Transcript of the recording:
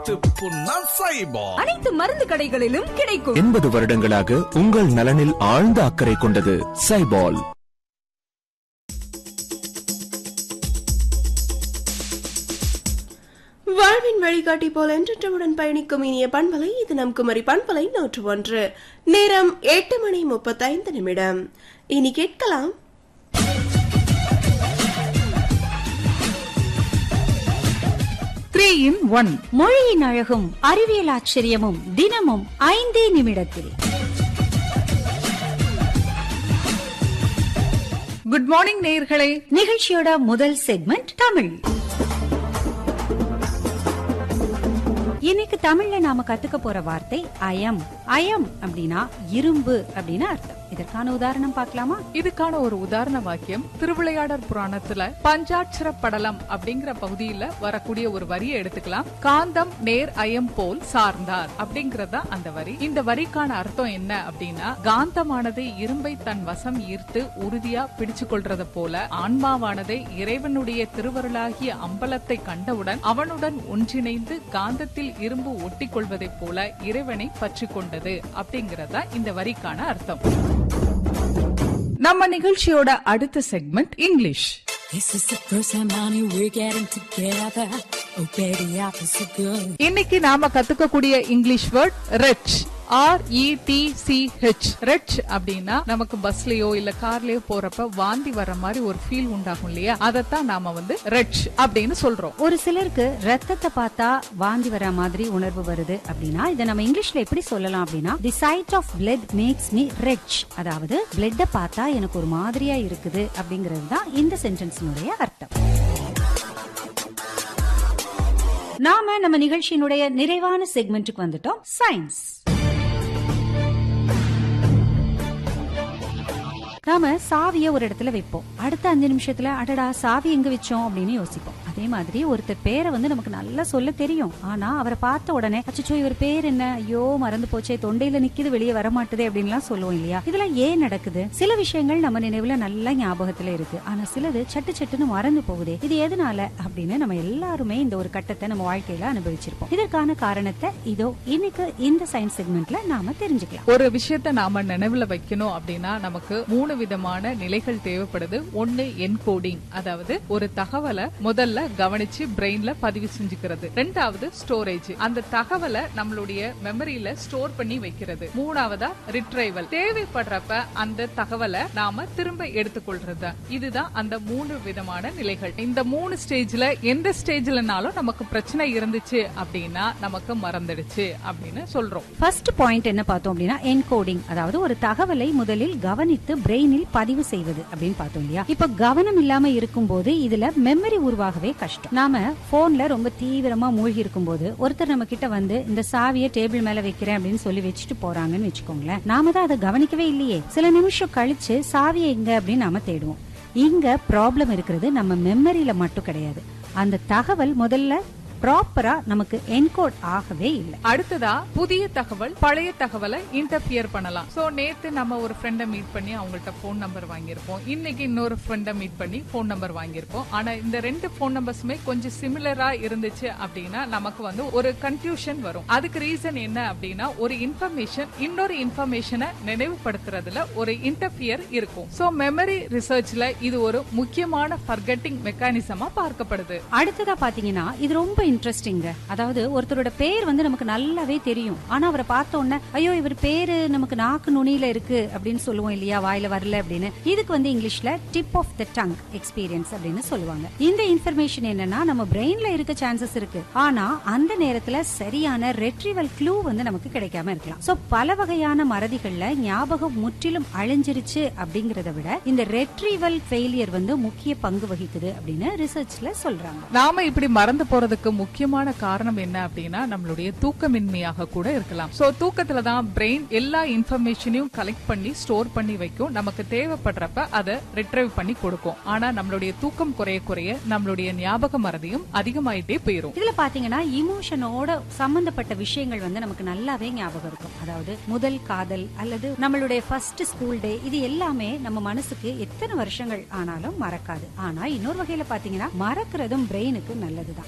வளர்த்து புண்ணா சைபால் அனைத்து மருந்து கடைகளிலும் கிடைக்கும் எண்பது வருடங்களாக உங்கள் நலனில் ஆழ்ந்த அக்கறை கொண்டது சைபால் வாழ்வின் வழிகாட்டி போல் என்றுடன் பயணிக்கும் இனிய பண்பலை இது நம் குமரி பண்பலை நூற்று ஒன்று நேரம் எட்டு மணி முப்பத்தைந்து நிமிடம் இனி கேட்கலாம் த்ரீ இன் ஒன் மொழியின் அழகும் அறிவியல் ஆச்சரியமும் தினமும் ஐந்தே நிமிடத்தில் குட் மார்னிங் நேயர்களே நிகழ்ச்சியோட முதல் செக்மெண்ட் தமிழ் இன்னைக்கு தமிழ்ல நாம கத்துக்க போற வார்த்தை அயம் அயம் அப்படின்னா இரும்பு அப்படின்னு அர்த்தம் இதற்கான உதாரணம் பார்க்கலாமா இதுக்கான ஒரு உதாரண வாக்கியம் திருவிளையாடற் புராணத்துல பஞ்சாட்சர படலம் அப்படிங்கிற பகுதியில வரக்கூடிய ஒரு வரியை எடுத்துக்கலாம் காந்தம் நேர் அயம் போல் சார்ந்தார் அப்படிங்கறதா அந்த வரி இந்த வரிக்கான அர்த்தம் என்ன அப்படின்னா காந்தமானது இரும்பை தன் வசம் ஈர்த்து உறுதியா பிடிச்சு கொள்றது போல ஆன்மாவானது இறைவனுடைய திருவருளாகிய அம்பலத்தை கண்டவுடன் அவனுடன் ஒன்றிணைந்து காந்தத்தில் இரும்பு ஒட்டி கொள்வதைப் போல இறைவனை பற்றி கொண்டது அப்படிங்கறதா இந்த வரிக்கான அர்த்தம் நம்ம நிகழ்ச்சியோட அடுத்த segment English This is the first time, honey, we're getting together. Oh, baby, I feel so good. இன்னைக்கு நாம கத்துக்கக்கூடிய English word retch R E T C H retch அப்படின்னா நமக்கு பஸ்லயோ இல்ல கார்லயோ போறப்ப வாந்தி வர்ற மாதிரி ஒரு ஃபீல் உண்டாகும் இல்லையா அதைத்தான் நாம வந்து ரெச் அப்படின்னு சொல்றோம் ஒரு சிலருக்கு ரத்தத்தை பார்த்தா வாந்தி வர மாதிரி உணர்வு வருது அப்படின்னா இதை நம்ம இங்கிலீஷ்ல எப்படி சொல்லலாம் அப்படின்னா the sight of blood makes me retch அதாவது பிளட்ட பார்த்தா எனக்கு ஒரு மாதிரியா இருக்குது அப்படிங்கிறது தான் இந்த சென்டென்ஸினுடைய அர்த்தம் நாம நம்ம நிகழ்ச்சியினுடைய நிறைவான செக்மெண்ட்டுக்கு வந்துட்டோம் சயின்ஸ் நாம சாவிய ஒரு இடத்துல வைப்போம் அடுத்த அஞ்சு நிமிஷத்துல அடடா சாவி எங்க வச்சோம் அப்படின்னு யோசிப்போம் அதே மாதிரி ஒருத்தர் பேரை வந்து நமக்கு நல்லா சொல்ல தெரியும் ஆனா அவரை பார்த்த உடனே அச்சோ இவர் பேர் என்ன ஐயோ மறந்து போச்சே தொண்டையில நிக்குது வெளியே வர மாட்டுதே அப்படின்லாம் சொல்லுவோம் இல்லையா இதெல்லாம் ஏன் நடக்குது சில விஷயங்கள் நம்ம நினைவுல நல்லா ஞாபகத்துல இருக்கு ஆனா சிலது சட்டு சட்டுன்னு மறந்து போகுதே இது எதனால அப்படின்னு நம்ம எல்லாருமே இந்த ஒரு கட்டத்தை நம்ம வாழ்க்கையில அனுபவிச்சிருப்போம் இதற்கான காரணத்தை இதோ இன்னைக்கு இந்த சயின்ஸ் செக்மெண்ட்ல நாம தெரிஞ்சுக்கலாம் ஒரு விஷயத்த நாம நினைவுல வைக்கணும் அப்படின்னா நமக்கு மூணு விதமான நிலைகள் தேவைப்படுது ஒன்னு என்கோடிங் அதாவது ஒரு தகவலை முதல்ல கவனிச்சு பிரெயின்ல பதிவு செஞ்சுக்கிறது ரெண்டாவது ஸ்டோரேஜ் அந்த தகவலை நம்மளுடைய மெமரியில ஸ்டோர் பண்ணி வைக்கிறது மூணாவதா ரிட்ரைவல் தேவைப்படுறப்ப அந்த தகவலை நாம திரும்ப எடுத்துக்கொள்றது இதுதான் அந்த மூணு விதமான நிலைகள் இந்த மூணு ஸ்டேஜ்ல எந்த ஸ்டேஜ்லனாலும் நமக்கு பிரச்சனை இருந்துச்சு அப்படின்னா நமக்கு மறந்துடுச்சு அப்படின்னு சொல்றோம் ஃபர்ஸ்ட் பாயிண்ட் என்ன பார்த்தோம் அப்படின்னா என்கோடிங் அதாவது ஒரு தகவலை முதலில் கவனித்து பிரெயினில் பதிவு செய்வது அப்படின்னு பார்த்தோம் இல்லையா இப்ப கவனம் இல்லாம இருக்கும்போது இதுல மெமரி உருவாகவே கஷ்டம் நாம போன்ல ரொம்ப தீவிரமா மூழ்கி இருக்கும்போது ஒருத்தர் நம்ம கிட்ட வந்து இந்த சாவியை டேபிள் மேல வைக்கிறேன் அப்படின்னு சொல்லி வச்சுட்டு போறாங்கன்னு வச்சுக்கோங்களேன் நாம தான் அதை கவனிக்கவே இல்லையே சில நிமிஷம் கழிச்சு சாவியை எங்க அப்படின்னு நாம தேடுவோம் இங்க ப்ராப்ளம் இருக்கிறது நம்ம மெமரியில மட்டும் கிடையாது அந்த தகவல் முதல்ல ப்ராப்பரா நமக்கு என்கோட் ஆகவே இல்லை அடுத்ததா புதிய தகவல் பழைய தகவலை இன்டர்பியர் பண்ணலாம் சோ நேத்து நம்ம ஒரு ஃப்ரெண்ட மீட் பண்ணி அவங்கள்ட்ட போன் நம்பர் வாங்கியிருப்போம் இன்னைக்கு இன்னொரு ஃப்ரெண்ட மீட் பண்ணி போன் நம்பர் வாங்கியிருப்போம் ஆனா இந்த ரெண்டு போன் நம்பர்ஸுமே கொஞ்சம் சிமிலரா இருந்துச்சு அப்படின்னா நமக்கு வந்து ஒரு கன்ஃபியூஷன் வரும் அதுக்கு ரீசன் என்ன அப்படின்னா ஒரு இன்ஃபர்மேஷன் இன்னொரு இன்ஃபர்மேஷனை நினைவுபடுத்துறதுல ஒரு இன்டர்பியர் இருக்கும் சோ மெமரி ரிசர்ச்ல இது ஒரு முக்கியமான ஃபர்கெட்டிங் மெக்கானிசமா பார்க்கப்படுது அடுத்ததா பாத்தீங்கன்னா இது ரொம்ப இன்ட்ரெஸ்டிங் அதாவது ஒருத்தரோட பேர் வந்து நமக்கு நல்லாவே தெரியும் ஆனா அவரை பார்த்த உடனே ஐயோ இவர் பேரு நமக்கு நாக்கு நுனியில இருக்கு அப்படின்னு சொல்லுவோம் இல்லையா வாயில வரல அப்படின்னு இதுக்கு வந்து இங்கிலீஷ்ல tip of the tongue experience அப்படின்னு சொல்லுவாங்க இந்த இன்ஃபர்மேஷன் என்னன்னா நம்ம பிரெயின்ல இருக்க சான்சஸ் இருக்கு ஆனா அந்த நேரத்துல சரியான ரெட்ரிவல் க்ளூ வந்து நமக்கு கிடைக்காம இருக்கலாம் சோ பல வகையான மறதிகள்ல ஞாபகம் முற்றிலும் அழிஞ்சிருச்சு அப்படிங்கறத விட இந்த ரெட்ரிவல் ஃபெயிலியர் வந்து முக்கிய பங்கு வகிக்குது அப்படின்னு ரிசர்ச்ல சொல்றாங்க நாம இப்படி மறந்து போறதுக்கு முக்கியமான காரணம் என்ன அப்படின்னா நம்மளுடைய தூக்கமின்மையாக கூட இருக்கலாம் சோ தூக்கத்துல தான் பிரெயின் எல்லா இன்ஃபர்மேஷனையும் கலெக்ட் பண்ணி ஸ்டோர் பண்ணி வைக்கும் நமக்கு தேவைப்படுறப்ப அதை ரிட்ரைவ் பண்ணி கொடுக்கும் ஆனா நம்மளுடைய தூக்கம் குறைய குறைய நம்மளுடைய ஞாபக மறதியும் அதிகமாயிட்டே போயிரும் இதுல பாத்தீங்கன்னா இமோஷனோட சம்பந்தப்பட்ட விஷயங்கள் வந்து நமக்கு நல்லாவே ஞாபகம் இருக்கும் அதாவது முதல் காதல் அல்லது நம்மளுடைய ஃபர்ஸ்ட் ஸ்கூல் டே இது எல்லாமே நம்ம மனசுக்கு எத்தனை வருஷங்கள் ஆனாலும் மறக்காது ஆனா இன்னொரு வகையில பாத்தீங்கன்னா மறக்கிறதும் பிரெயினுக்கு நல்லதுதான்